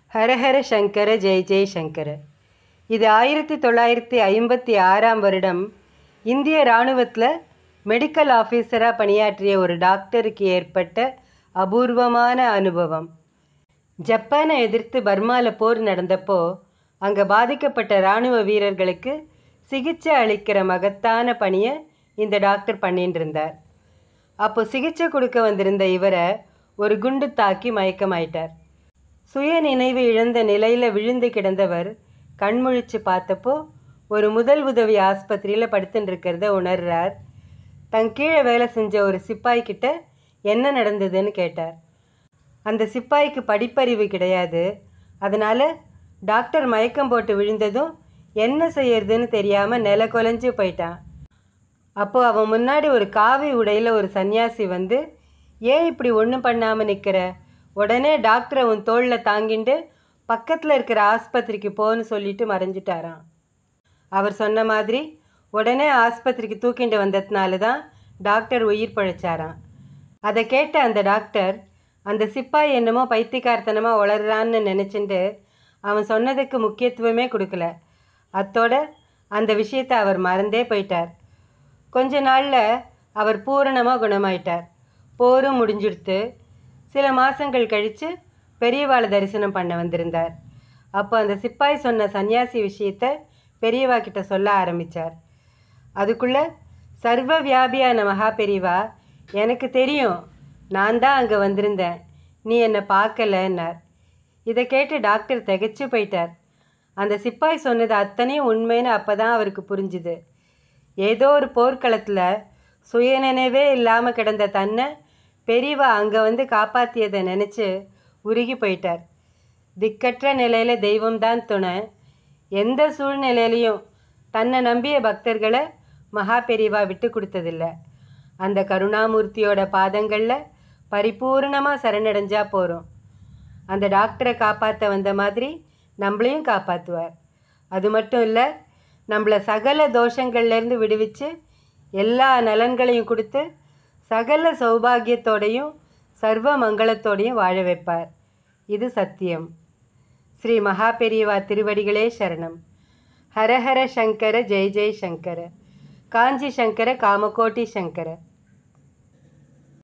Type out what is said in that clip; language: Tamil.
ஹரஹர சங்கர ஜெய் ஜெய் சங்கர இது ஆயிரத்தி தொள்ளாயிரத்தி ஐம்பத்தி ஆறாம் வருடம் இந்திய இராணுவத்தில் மெடிக்கல் ஆஃபீஸராக பணியாற்றிய ஒரு டாக்டருக்கு ஏற்பட்ட அபூர்வமான அனுபவம் ஜப்பானை எதிர்த்து பர்மாவில் போர் நடந்தப்போ அங்கே பாதிக்கப்பட்ட இராணுவ வீரர்களுக்கு சிகிச்சை அளிக்கிற மகத்தான பணியை இந்த டாக்டர் பண்ணிட்டு இருந்தார் அப்போ சிகிச்சை கொடுக்க வந்திருந்த இவரை ஒரு குண்டு தாக்கி மயக்கமாயிட்டார் சுய நினைவு இழந்த நிலையில் விழுந்து கிடந்தவர் கண்முழிச்சு பார்த்தப்போ ஒரு முதல் உதவி ஆஸ்பத்திரியில் படுத்துட்டு இருக்கிறத உணர்றார் தன் கீழே வேலை செஞ்ச ஒரு சிப்பாய் கிட்ட என்ன நடந்ததுன்னு கேட்டார் அந்த சிப்பாய்க்கு படிப்பறிவு கிடையாது அதனால் டாக்டர் மயக்கம் போட்டு விழுந்ததும் என்ன செய்யறதுன்னு தெரியாமல் நில கொலைஞ்சு போயிட்டான் அப்போ அவன் முன்னாடி ஒரு காவி உடையில் ஒரு சன்னியாசி வந்து ஏன் இப்படி ஒன்றும் பண்ணாமல் நிற்கிற உடனே டாக்டரை உன் தோளில் தாங்கிண்டு பக்கத்தில் இருக்கிற ஆஸ்பத்திரிக்கு போன்னு சொல்லிட்டு மறைஞ்சிட்டாராம் அவர் சொன்ன மாதிரி உடனே ஆஸ்பத்திரிக்கு தூக்கிண்டு வந்ததுனால தான் டாக்டர் உயிர் பழைச்சாராம் அதை கேட்ட அந்த டாக்டர் அந்த சிப்பாய் என்னமோ பைத்தியக்காரத்தனமாக வளர்றான்னு நினச்சிண்டு அவன் சொன்னதுக்கு முக்கியத்துவமே கொடுக்கல அத்தோட அந்த விஷயத்தை அவர் மறந்தே போயிட்டார் கொஞ்ச நாளில் அவர் பூரணமாக குணமாயிட்டார் போரும் முடிஞ்சுடுத்து சில மாதங்கள் கழித்து பெரியவாளை தரிசனம் பண்ண வந்திருந்தார் அப்போ அந்த சிப்பாய் சொன்ன சன்னியாசி விஷயத்தை பெரியவா கிட்ட சொல்ல ஆரம்பித்தார் அதுக்குள்ளே சர்வ வியாபியான மகா பெரியவா எனக்கு தெரியும் நான் தான் அங்கே வந்திருந்தேன் நீ என்னை பார்க்கலன்னார் இதை கேட்டு டாக்டர் திகைச்சு போயிட்டார் அந்த சிப்பாய் சொன்னது அத்தனையும் உண்மைன்னு அப்போ தான் அவருக்கு புரிஞ்சுது ஏதோ ஒரு போர்க்களத்தில் சுயநினைவே இல்லாமல் கிடந்த தன்னை பெரியவா அங்கே வந்து காப்பாற்றியதை நினச்சி உருகி போயிட்டார் திக்கற்ற நிலையில் தெய்வம்தான் துணை எந்த சூழ்நிலையிலையும் தன்னை நம்பிய பக்தர்களை மகா பெரியவா விட்டு கொடுத்ததில்ல அந்த கருணாமூர்த்தியோட பாதங்களில் பரிபூர்ணமாக சரணடைஞ்சா போகிறோம் அந்த டாக்டரை காப்பாற்ற வந்த மாதிரி நம்மளையும் காப்பாற்றுவார் அது மட்டும் இல்லை நம்மளை சகல தோஷங்கள்லேருந்து விடுவிச்சு எல்லா நலன்களையும் கொடுத்து சகல சௌபாகியத்தோடையும் சர்வ மங்களத்தோடையும் வாழ வைப்பார் இது சத்தியம் ஸ்ரீ மகா பெரியவா திருவடிகளே சரணம் ஹரஹர சங்கர ஜெய் ஜெய் சங்கர காஞ்சி சங்கர காமகோட்டி சங்கர